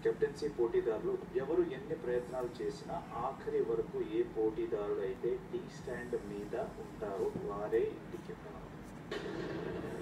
captaincy పోటీదారులు ఎవరు ఎన్ని ప్రయత్నాలు చేసినా ఆఖరి వరకు ఏ పోటీదారుడు అయితే టీ స్టాండ్ మీద ఉంటారో వారే ఇంటికి కెప్టెన్ అవుతారు